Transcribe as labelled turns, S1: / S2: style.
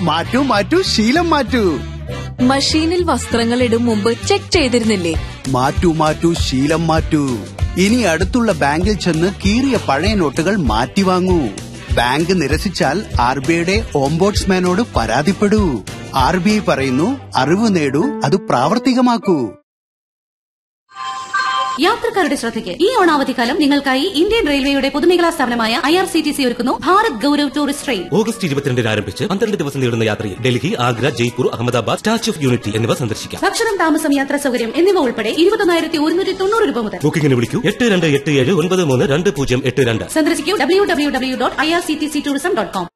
S1: മാറ്റൂ മാറ്റൂ ശീലം മാറ്റൂ
S2: മഷീനിൽ വസ്ത്രങ്ങൾ ഇടും മുമ്പ് ചെക്ക് ചെയ്തിരുന്നില്ലേ
S1: മാറ്റൂ മാറ്റൂ ശീലം മാറ്റൂ ഇനി അടുത്തുള്ള ബാങ്കിൽ ചെന്ന് കീറിയ പഴയ നോട്ടുകൾ മാറ്റി വാങ്ങൂ ബാങ്ക് നിരസിച്ചാൽ ആർ ബി ഐയുടെ ഓംബോഡ്സ്മാനോട് പരാതിപ്പെടൂ ആർ ബി ഐ പറയുന്നു അറിവ് നേടൂ അത് പ്രാവർത്തികമാക്കൂ
S3: യാത്രക്കാരുടെ ശ്രദ്ധയ്ക്ക് ഈ ഓണാവധിക്കാലം നിങ്ങൾക്കായി ഇന്ത്യൻ റെയിൽവേയുടെ പൊതുമേഖലാ സ്ഥാപനമായ I R C T C ഒരുക്കുന്നു Bharat Gaurav tourist train
S4: August ഇരുപത്തിരണ്ടിന് ആരംഭിച്ച് പന്ത്രണ്ട് ദിവസം നീളുന്ന യാത്രയിൽ Delhi Agra Jaipur Ahmedabad Statue of Unity എന്നിവ സന്ദർശിക്കാം
S3: ഭക്ഷണം താമസം യാത്രാ സൗകര്യം എന്നിവ ഉൾപ്പെടെ ഇരുപത്തൊന്നായിരത്തി ഒരുന്നൂറ്റി തൊണ്ണൂറ് രൂപ മുതൽ
S4: ബുക്കിംഗിന് വിളിക്കൂ എട്ട് രണ്ട് എട്ട് ഏഴ് ഒൻപത് മൂന്ന് രണ്ട് പൂജ്യം എട്ട് രണ്ട്
S3: സന്ദർശിക്കൂ W W W dot I R C T C tourism dot com